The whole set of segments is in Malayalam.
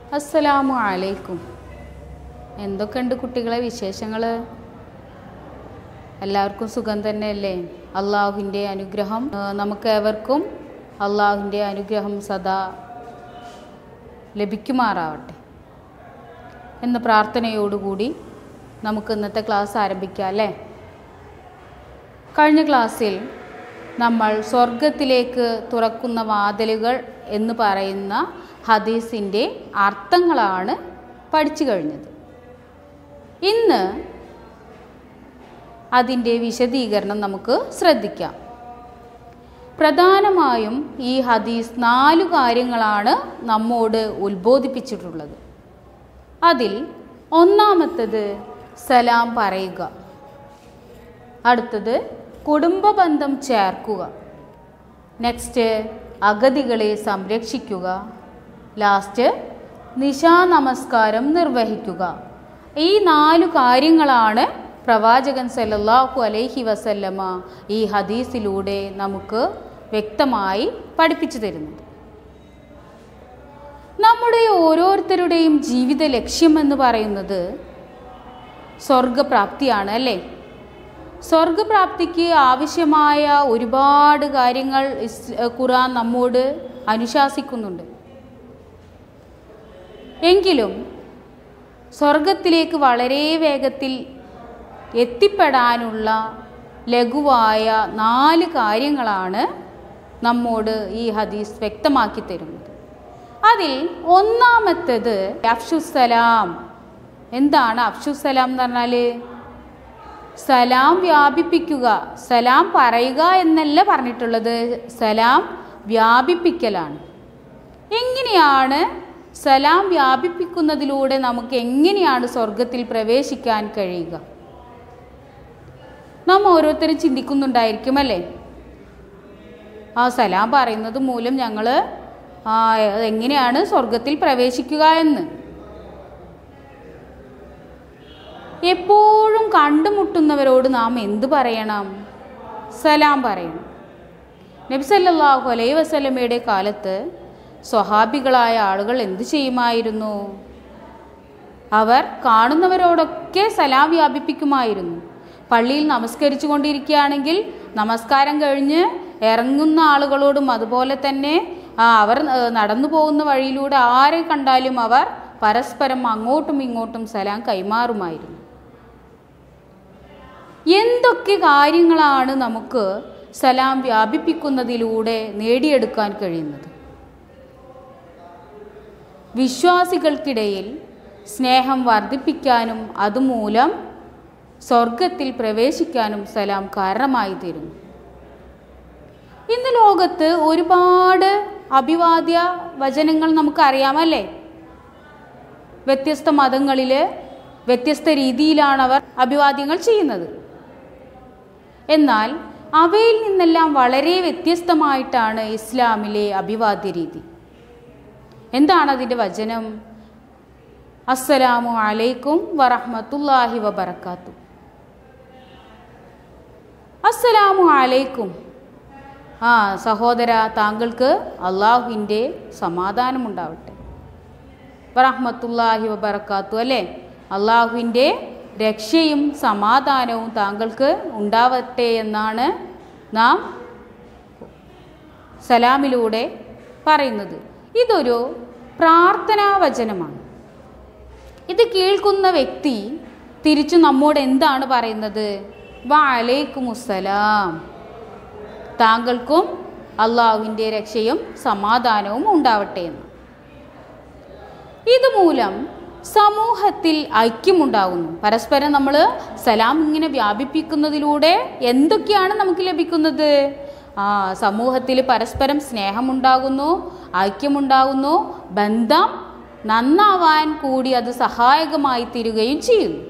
അസ്സലാമു അലൈക്കും എന്തൊക്കെയുണ്ട് കുട്ടികളെ വിശേഷങ്ങൾ എല്ലാവർക്കും സുഖം തന്നെയല്ലേ അള്ളാഹുവിൻ്റെ അനുഗ്രഹം ആ, നമുക്ക് ഏവർക്കും അള്ളാഹുവിൻ്റെ അനുഗ്രഹം സദാ ലഭിക്കുമാറാവട്ടെ എന്ന പ്രാർത്ഥനയോടുകൂടി നമുക്ക് ഇന്നത്തെ ക്ലാസ് ആരംഭിക്കാം അല്ലേ കഴിഞ്ഞ ക്ലാസ്സിൽ നമ്മൾ സ്വർഗത്തിലേക്ക് തുറക്കുന്ന വാതിലുകൾ എന്ന് പറയുന്ന ഹദീസിൻ്റെ അർത്ഥങ്ങളാണ് പഠിച്ചു കഴിഞ്ഞത് ഇന്ന് അതിൻ്റെ വിശദീകരണം നമുക്ക് ശ്രദ്ധിക്കാം പ്രധാനമായും ഈ ഹദീസ് നാലു കാര്യങ്ങളാണ് നമ്മോട് ഉത്ബോധിപ്പിച്ചിട്ടുള്ളത് അതിൽ ഒന്നാമത്തത് സലാം പറയുക അടുത്തത് കുടുംബ ബന്ധം ചേർക്കുക നെക്സ്റ്റ് അഗതികളെ സംരക്ഷിക്കുക ലാസ്റ്റ് നിശാ നമസ്കാരം നിർവഹിക്കുക ഈ നാലു കാര്യങ്ങളാണ് പ്രവാചകൻ സല്ലല്ലാഹു അലൈഹി വസല്ലമ ഈ ഹദീസിലൂടെ നമുക്ക് വ്യക്തമായി പഠിപ്പിച്ചു തരുന്നത് നമ്മുടെ ഓരോരുത്തരുടെയും ജീവിത ലക്ഷ്യം എന്ന് പറയുന്നത് സ്വർഗപ്രാപ്തിയാണ് അല്ലേ സ്വർഗപ്രാപ്തിക്ക് ആവശ്യമായ ഒരുപാട് കാര്യങ്ങൾ ഇസ് ഖുറാൻ നമ്മോട് അനുശാസിക്കുന്നുണ്ട് എങ്കിലും സ്വർഗത്തിലേക്ക് വളരെ വേഗത്തിൽ എത്തിപ്പെടാനുള്ള ലഘുവായ നാല് കാര്യങ്ങളാണ് നമ്മോട് ഈ ഹദീസ് വ്യക്തമാക്കി തരുന്നത് അതിൽ ഒന്നാമത്തേത് അഫ്ഷുസലാം എന്താണ് അഫ്ഷുസലാം എന്ന് പറഞ്ഞാൽ സലാം വ്യാപിപ്പിക്കുക സലാം പറയുക എന്നല്ല പറഞ്ഞിട്ടുള്ളത് സലാം വ്യാപിപ്പിക്കലാണ് എങ്ങനെയാണ് സലാം വ്യാപിപ്പിക്കുന്നതിലൂടെ നമുക്ക് എങ്ങനെയാണ് സ്വർഗത്തിൽ പ്രവേശിക്കാൻ കഴിയുക നാം ഓരോരുത്തരും ചിന്തിക്കുന്നുണ്ടായിരിക്കും അല്ലേ ആ സലാം പറയുന്നത് മൂലം ഞങ്ങൾ ആ എങ്ങനെയാണ് സ്വർഗത്തിൽ പ്രവേശിക്കുക എന്ന് എപ്പോഴും കണ്ടുമുട്ടുന്നവരോട് നാം എന്ത് പറയണം സലാം പറയണം നബി സല്ലല്ലാഹു അലൈഹി വസല്ലമയുടെ കാലത്ത് സ്വഹാബികളായ ആളുകൾ എന്ത് ചെയ്യുമായിരുന്നു അവർ കാണുന്നവരോടൊക്കെ സലാം വ്യാപിപ്പിക്കുമായിരുന്നു പള്ളിയിൽ നമസ്കരിച്ചു കൊണ്ടിരിക്കുകയാണെങ്കിൽ നമസ്കാരം കഴിഞ്ഞ് ഇറങ്ങുന്ന ആളുകളോടും അതുപോലെ തന്നെ ആ, അവർ ഏ, നടന്നു പോകുന്ന വഴിയിലൂടെ ആരെ കണ്ടാലും അവർ പരസ്പരം അങ്ങോട്ടും ഇങ്ങോട്ടും സലാം കൈമാറുമായിരുന്നു എന്തൊക്കെ കാര്യങ്ങളാണ് നമുക്ക് സലാം വ്യാപിപ്പിക്കുന്നതിലൂടെ നേടിയെടുക്കാൻ കഴിയുന്നത് വിശ്വാസികൾക്കിടയിൽ സ്നേഹം വർദ്ധിപ്പിക്കാനും അതുമൂലം സ്വർഗത്തിൽ പ്രവേശിക്കാനും സലാം കാരണമായി തീരുന്നു ഇന്ന് ലോകത്ത് ഒരുപാട് അഭിവാദ്യ വചനങ്ങൾ നമുക്കറിയാമല്ലേ വ്യത്യസ്ത മതങ്ങളിൽ വ്യത്യസ്ത രീതിയിലാണ് അവർ അഭിവാദ്യങ്ങൾ ചെയ്യുന്നത് എന്നാൽ അവയിൽ നിന്നെല്ലാം വളരെ വ്യത്യസ്തമായിട്ടാണ് ഇസ്ലാമിലെ അഭിവാദ്യ രീതി എന്താണ് അതിൻ്റെ വചനം അസ്സലാമു അലൈക്കും വറഹ്മത്തുള്ളാഹി വബറകാത്തു അസ്സലാമു അലൈക്കും ആ സഹോദര താങ്കൾക്ക് അള്ളാഹുവിൻ്റെ സമാധാനമുണ്ടാവട്ടെ വറഹ്മത്തുള്ളാഹി വബറകാത്തു അല്ലേ അള്ളാഹുവിൻ്റെ രക്ഷയും സമാധാനവും താങ്കൾക്ക് ഉണ്ടാവട്ടെ എന്നാണ് നാം സലാമിലൂടെ പറയുന്നത് ഇതൊരു പ്രാർത്ഥനാ വചനമാണ് ഇത് കേൾക്കുന്ന വ്യക്തി തിരിച്ചു നമ്മോട് എന്താണ് പറയുന്നത് വലൈക്കുമുസ്സലാം താങ്കൾക്കും അള്ളാഹുവിൻ്റെ രക്ഷയും സമാധാനവും ഉണ്ടാവട്ടെ എന്ന് ഇതുമൂലം സമൂഹത്തിൽ ഐക്യമുണ്ടാകുന്നു പരസ്പരം നമ്മൾ സലാം ഇങ്ങനെ വ്യാപിപ്പിക്കുന്നതിലൂടെ എന്തൊക്കെയാണ് നമുക്ക് ലഭിക്കുന്നത് ആ സമൂഹത്തിൽ പരസ്പരം സ്നേഹമുണ്ടാകുന്നു ഐക്യമുണ്ടാകുന്നു ബന്ധം നന്നാവാൻ കൂടി അത് സഹായകമായി തീരുകയും ചെയ്യുന്നു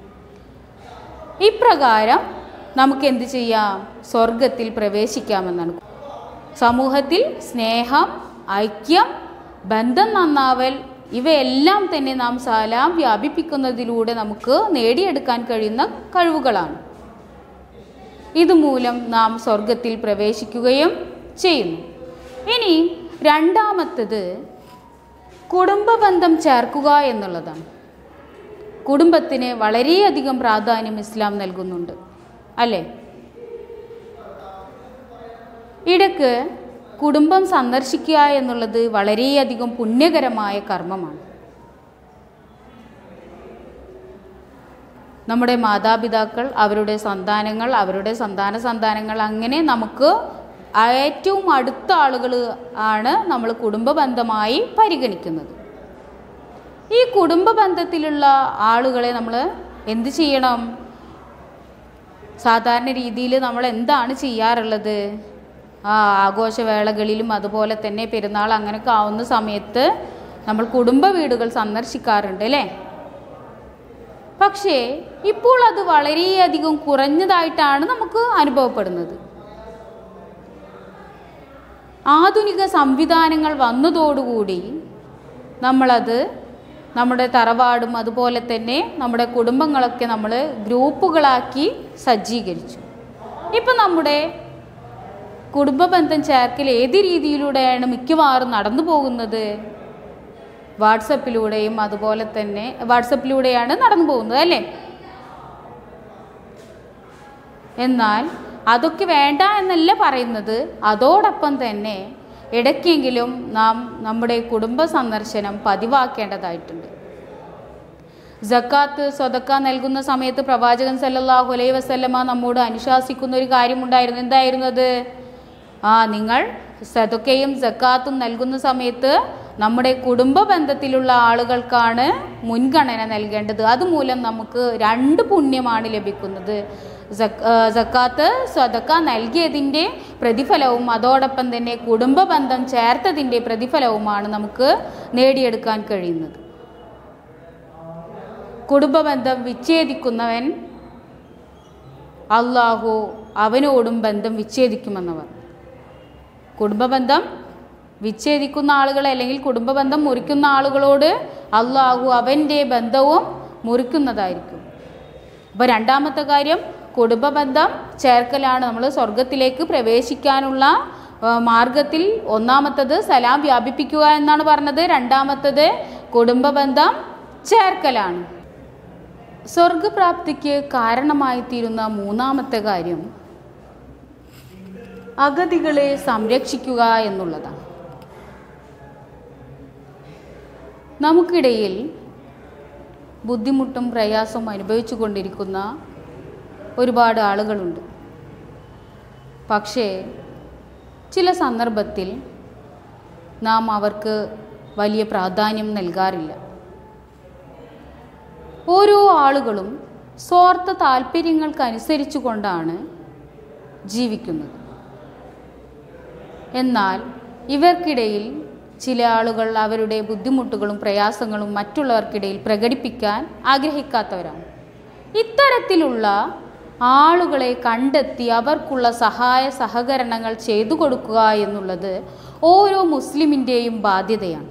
ഇപ്രകാരം നമുക്ക് എന്ത് ചെയ്യാം സ്വർഗത്തിൽ പ്രവേശിക്കാമെന്നാണ് സമൂഹത്തിൽ സ്നേഹം ഐക്യം ബന്ധം നന്നാവൽ ഇവയെല്ലാം തന്നെ നാം സലാം വ്യാപിപ്പിക്കുന്നതിലൂടെ നമുക്ക് നേടിയെടുക്കാൻ കഴിയുന്ന കഴിവുകളാണ് ഇതുമൂലം നാം സ്വർഗത്തിൽ പ്രവേശിക്കുകയും ചെയ്യുന്നു ഇനി രണ്ടാമത്തത് കുടുംബ ബന്ധം ചേർക്കുക എന്നുള്ളതാണ് കുടുംബത്തിന് വളരെയധികം പ്രാധാന്യം ഇസ്ലാം നൽകുന്നുണ്ട് അല്ലേ ഇടയ്ക്ക് കുടുംബം സന്ദർശിക്കുക എന്നുള്ളത് വളരെയധികം പുണ്യകരമായ കർമ്മമാണ് നമ്മുടെ മാതാപിതാക്കൾ അവരുടെ സന്താനങ്ങൾ അവരുടെ സന്താന സന്താനങ്ങൾ അങ്ങനെ നമുക്ക് ഏറ്റവും അടുത്ത ആളുകൾ ആണ് നമ്മൾ കുടുംബ ബന്ധമായി പരിഗണിക്കുന്നത് ഈ കുടുംബ ബന്ധത്തിലുള്ള ആളുകളെ നമ്മൾ എന്ത് ചെയ്യണം സാധാരണ രീതിയിൽ നമ്മൾ എന്താണ് ചെയ്യാറുള്ളത് ആ ആഘോഷവേളകളിലും അതുപോലെ തന്നെ പെരുന്നാൾ അങ്ങനെയൊക്കെ ആവുന്ന സമയത്ത് നമ്മൾ കുടുംബ വീടുകൾ സന്ദർശിക്കാറുണ്ട് അല്ലേ പക്ഷേ ഇപ്പോൾ അത് വളരെയധികം കുറഞ്ഞതായിട്ടാണ് നമുക്ക് അനുഭവപ്പെടുന്നത് ആധുനിക സംവിധാനങ്ങൾ വന്നതോടുകൂടി നമ്മളത് നമ്മുടെ തറവാടും അതുപോലെ തന്നെ നമ്മുടെ കുടുംബങ്ങളൊക്കെ നമ്മൾ ഗ്രൂപ്പുകളാക്കി സജ്ജീകരിച്ചു ഇപ്പം നമ്മുടെ കുടുംബ ബന്ധം ചേർക്കൽ ഏത് രീതിയിലൂടെയാണ് മിക്കവാറും നടന്നു പോകുന്നത് വാട്സപ്പിലൂടെയും അതുപോലെ തന്നെ വാട്സപ്പിലൂടെയാണ് നടന്നു പോകുന്നത് അല്ലേ എന്നാൽ അതൊക്കെ വേണ്ട എന്നല്ല പറയുന്നത് അതോടൊപ്പം തന്നെ ഇടയ്ക്കെങ്കിലും നാം നമ്മുടെ കുടുംബ സന്ദർശനം പതിവാക്കേണ്ടതായിട്ടുണ്ട് ജക്കാത്ത് സ്വതക്ക നൽകുന്ന സമയത്ത് പ്രവാചകൻ സല്ലല്ലാഹു അലൈഹി വസല്ലമ നമ്മോട് അനുശാസിക്കുന്ന ഒരു കാര്യമുണ്ടായിരുന്നു എന്തായിരുന്നു അത് ആ നിങ്ങൾ സതൊക്കയും ജക്കാത്തും നൽകുന്ന സമയത്ത് നമ്മുടെ കുടുംബ ബന്ധത്തിലുള്ള ആളുകൾക്കാണ് മുൻഗണന നൽകേണ്ടത് അതുമൂലം നമുക്ക് രണ്ട് പുണ്യമാണ് ലഭിക്കുന്നത് സക്ക്- ആ, സക്കാത്ത് സ്വതക്ക നൽകിയതിൻ്റെ പ്രതിഫലവും അതോടൊപ്പം തന്നെ കുടുംബ ബന്ധം ചേർത്തതിൻ്റെ പ്രതിഫലവുമാണ് നമുക്ക് നേടിയെടുക്കാൻ കഴിയുന്നത് കുടുംബബന്ധം വിച്ഛേദിക്കുന്നവൻ അള്ളാഹു അവനോടും ബന്ധം വിച്ഛേദിക്കുമെന്നവർ കുടുംബബന്ധം വിച്ഛേദിക്കുന്ന ആളുകൾ അല്ലെങ്കിൽ കുടുംബബന്ധം മുറിക്കുന്ന ആളുകളോട് അള്ളാഹു അവൻ്റെ ബന്ധവും മുറിക്കുന്നതായിരിക്കും അപ്പോൾ രണ്ടാമത്തെ കാര്യം കുടുംബബന്ധം ചേർക്കലാണ് നമ്മൾ സ്വർഗത്തിലേക്ക് പ്രവേശിക്കാനുള്ള ആ, മാർഗത്തിൽ ഒന്നാമത്തത് സലാം വ്യാപിപ്പിക്കുക എന്നാണ് പറഞ്ഞത് രണ്ടാമത്തത് കുടുംബബന്ധം ചേർക്കലാണ് സ്വർഗപ്രാപ്തിക്ക് കാരണമായി തീരുന്ന മൂന്നാമത്തെ കാര്യം അഗതികളെ സംരക്ഷിക്കുക എന്നുള്ളതാണ് നമുക്കിടയിൽ ബുദ്ധിമുട്ടും പ്രയാസവും അനുഭവിച്ചു കൊണ്ടിരിക്കുന്ന ഒരുപാട് ആളുകളുണ്ട് പക്ഷേ ചില സന്ദർഭത്തിൽ നാം അവർക്ക് വലിയ പ്രാധാന്യം നൽകാറില്ല ഓരോ ആളുകളും സ്വാർത്ഥ താല്പര്യങ്ങൾക്കനുസരിച്ചു കൊണ്ടാണ് ജീവിക്കുന്നത് എന്നാൽ ഇവർക്കിടയിൽ ചില ആളുകൾ അവരുടെ ബുദ്ധിമുട്ടുകളും പ്രയാസങ്ങളും മറ്റുള്ളവർക്കിടയിൽ പ്രകടിപ്പിക്കാൻ ആഗ്രഹിക്കാത്തവരാണ് ഇത്തരത്തിലുള്ള ആളുകളെ കണ്ടെത്തി അവർക്കുള്ള സഹായ സഹകരണങ്ങൾ ചെയ്തു കൊടുക്കുക എന്നുള്ളത് ഓരോ മുസ്ലിമിൻ്റെയും ബാധ്യതയാണ്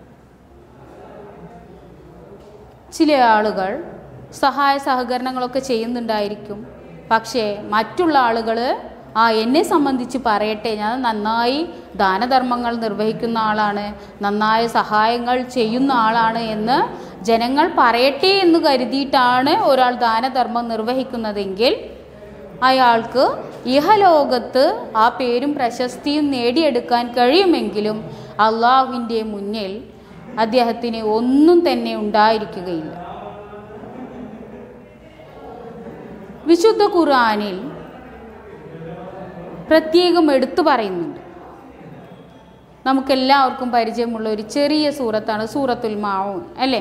ചില ആളുകൾ സഹായ സഹകരണങ്ങളൊക്കെ ചെയ്യുന്നുണ്ടായിരിക്കും പക്ഷേ മറ്റുള്ള ആളുകൾ ആ എന്നെ സംബന്ധിച്ച് പറയട്ടെ ഞാൻ നന്നായി ദാനധർമ്മങ്ങൾ നിർവഹിക്കുന്ന ആളാണ് നന്നായ സഹായങ്ങൾ ചെയ്യുന്ന ആളാണ് എന്ന് ജനങ്ങൾ പറയട്ടെ എന്ന് കരുതിയിട്ടാണ് ഒരാൾ ദാനധർമ്മം നിർവഹിക്കുന്നതെങ്കിൽ അയാൾക്ക് ഇഹലോകത്ത് ആ പേരും പ്രശസ്തിയും നേടിയെടുക്കാൻ കഴിയുമെങ്കിലും അള്ളാഹുവിൻ്റെ മുന്നിൽ അദ്ദേഹത്തിന് ഒന്നും തന്നെ ഉണ്ടായിരിക്കുകയില്ല വിശുദ്ധ ഖുർആനിൽ പ്രത്യേകം എടുത്തു പറയുന്നുണ്ട് നമുക്കെല്ലാവർക്കും പരിചയമുള്ള ഒരു ചെറിയ സൂറത്താണ് സൂറത്തുൽ മാവൂൻ അല്ലേ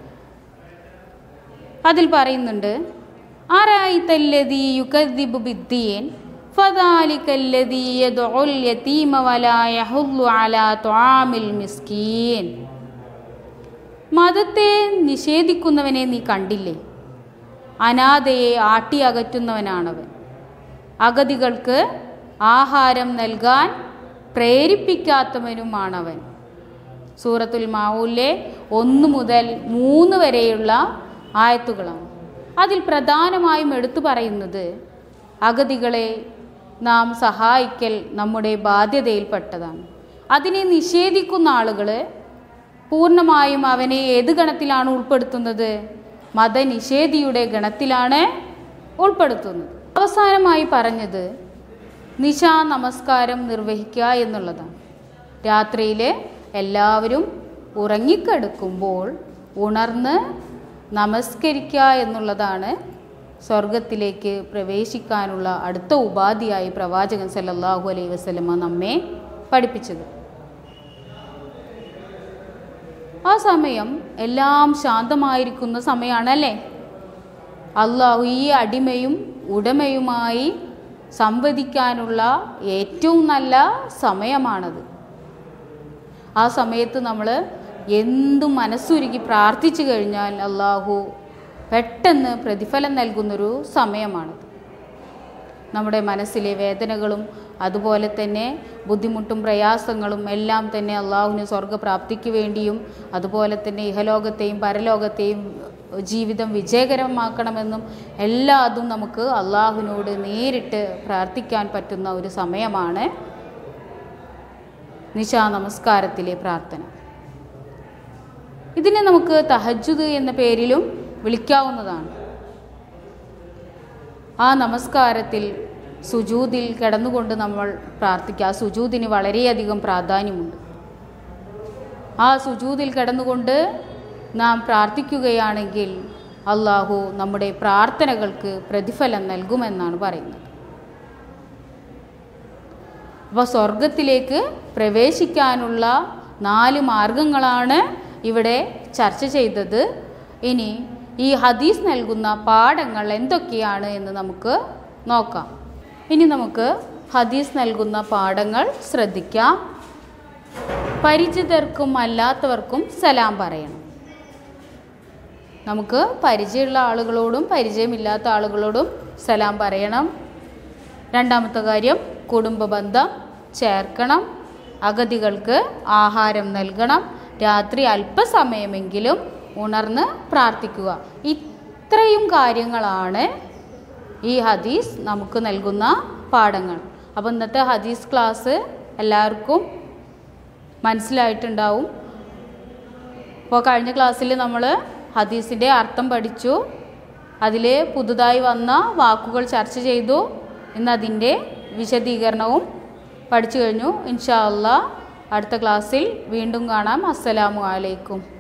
അതിൽ പറയുന്നുണ്ട് അറായിത്തല്ലദീ യുകദ്ദിബു ബിദ്ദീൻ ഫദാലിക്കല്ലദീ യദ്ഉൽ യതീമ വലാ യഹുല്ലു അലാ തുആമിൽ മിസ്കീൻ മതത്തെ നിഷേധിക്കുന്നവനെ നീ കണ്ടില്ലേ അനാഥയെ ആട്ടി അകറ്റുന്നവനാണവൻ അഗതികൾക്ക് ആഹാരം നൽകാൻ പ്രേരിപ്പിക്കാത്തവനുമാണവൻ സൂറത്തുൽ മാവൂലിലെ ഒന്ന് മുതൽ മൂന്ന് വരെയുള്ള ആയത്തുകളാണ് അതിൽ പ്രധാനമായും എടുത്തു പറയുന്നത് അഗതികളെ നാം സഹായിക്കൽ നമ്മുടെ ബാധ്യതയിൽപ്പെട്ടതാണ് അതിനെ നിഷേധിക്കുന്ന ആളുകൾ പൂർണ്ണമായും അവനെ ഏത് ഗണത്തിലാണ് ഉൾപ്പെടുത്തുന്നത് മതനിഷേധിയുടെ ഗണത്തിലാണ് ഉൾപ്പെടുത്തുന്നത് അവസാനമായി പറഞ്ഞത് നിശാ നമസ്കാരം നിർവഹിക്കുക എന്നുള്ളതാണ് രാത്രിയിൽ എല്ലാവരും ഉറങ്ങിക്കിടക്കുമ്പോൾ ഉണർന്ന് നമസ്കരിക്കുക എന്നുള്ളതാണ് സ്വർഗത്തിലേക്ക് പ്രവേശിക്കാനുള്ള അടുത്ത ഉപാധിയായി പ്രവാചകൻ സല്ലല്ലാഹു അലൈഹി വസല്ലമ നമ്മെ പഠിപ്പിച്ചത് ആ സമയം എല്ലാം ശാന്തമായിരിക്കുന്ന സമയമാണല്ലേ അള്ളാഹു ഈ അടിമയും ഉടമയുമായി സംവദിക്കാനുള്ള ഏറ്റവും നല്ല സമയമാണത് ആ സമയത്ത് നമ്മൾ എന്തും മനസ്സുരുക്കി പ്രാർത്ഥിച്ചു കഴിഞ്ഞാൽ അള്ളാഹു പെട്ടെന്ന് പ്രതിഫലം നൽകുന്നൊരു സമയമാണത് നമ്മുടെ മനസ്സിലെ വേദനകളും അതുപോലെ തന്നെ ബുദ്ധിമുട്ടും പ്രയാസങ്ങളും എല്ലാം തന്നെ അള്ളാഹുവിന് സ്വർഗപ്രാപ്തിക്ക് വേണ്ടിയും അതുപോലെ തന്നെ ഇഹലോകത്തെയും പരലോകത്തെയും ജീവിതം വിജയകരമാക്കണമെന്നും എല്ലാ അതും നമുക്ക് അള്ളാഹുവിനോട് നേരിട്ട് പ്രാർത്ഥിക്കാൻ പറ്റുന്ന ഒരു സമയമാണ് നിശാ നമസ്കാരത്തിലെ പ്രാർത്ഥന ഇതിനെ നമുക്ക് തഹജുദ് എന്ന പേരിലും വിളിക്കാവുന്നതാണ് ആ നമസ്കാരത്തിൽ സുജൂതിൽ കിടന്നുകൊണ്ട് നമ്മൾ പ്രാർത്ഥിക്കുക ആ സുജൂതിന് വളരെയധികം പ്രാധാന്യമുണ്ട് ആ സുജൂതിൽ കിടന്നുകൊണ്ട് നാം പ്രാർത്ഥിക്കുകയാണെങ്കിൽ അള്ളാഹു നമ്മുടെ പ്രാർത്ഥനകൾക്ക് പ്രതിഫലം നൽകുമെന്നാണ് പറയുന്നത് അപ്പോൾ സ്വർഗത്തിലേക്ക് പ്രവേശിക്കാനുള്ള നാല് മാർഗങ്ങളാണ് ഇവിടെ ചർച്ച ചെയ്തത് ഇനി ഈ ഹദീസ് നൽകുന്ന പാഠങ്ങൾ എന്തൊക്കെയാണ് എന്ന് നമുക്ക് നോക്കാം ഇനി നമുക്ക് ഹദീസ് നൽകുന്ന പാഠങ്ങൾ ശ്രദ്ധിക്കാം പരിചിതർക്കും അല്ലാത്തവർക്കും സലാം പറയണം നമുക്ക് പരിചയമുള്ള ആളുകളോടും പരിചയമില്ലാത്ത ആളുകളോടും സലാം പറയണം രണ്ടാമത്തെ കാര്യം കുടുംബ ബന്ധം ചേർക്കണം അഗതികൾക്ക് ആഹാരം നൽകണം രാത്രി അല്പസമയമെങ്കിലും ഉണർന്ന് പ്രാർത്ഥിക്കുക ഇത്രയും കാര്യങ്ങളാണ് ഈ ഹദീസ് നമുക്ക് നൽകുന്ന പാഠങ്ങൾ അപ്പോൾ ഇന്നത്തെ ഹദീസ് ക്ലാസ് എല്ലാവർക്കും മനസ്സിലായിട്ടുണ്ടാവും അപ്പോൾ കഴിഞ്ഞ ക്ലാസ്സിൽ നമ്മൾ ഹദീസിൻ്റെ അർത്ഥം പഠിച്ചു അതിൽ പുതുതായി വന്ന വാക്കുകൾ ചർച്ച ചെയ്തു ഇന്ന് അതിൻ്റെ വിശദീകരണവും പഠിച്ചു കഴിഞ്ഞു ഇൻഷാ അല്ലാ അടുത്ത ക്ലാസ്സിൽ വീണ്ടും കാണാം അസ്സലാമു അലൈക്കും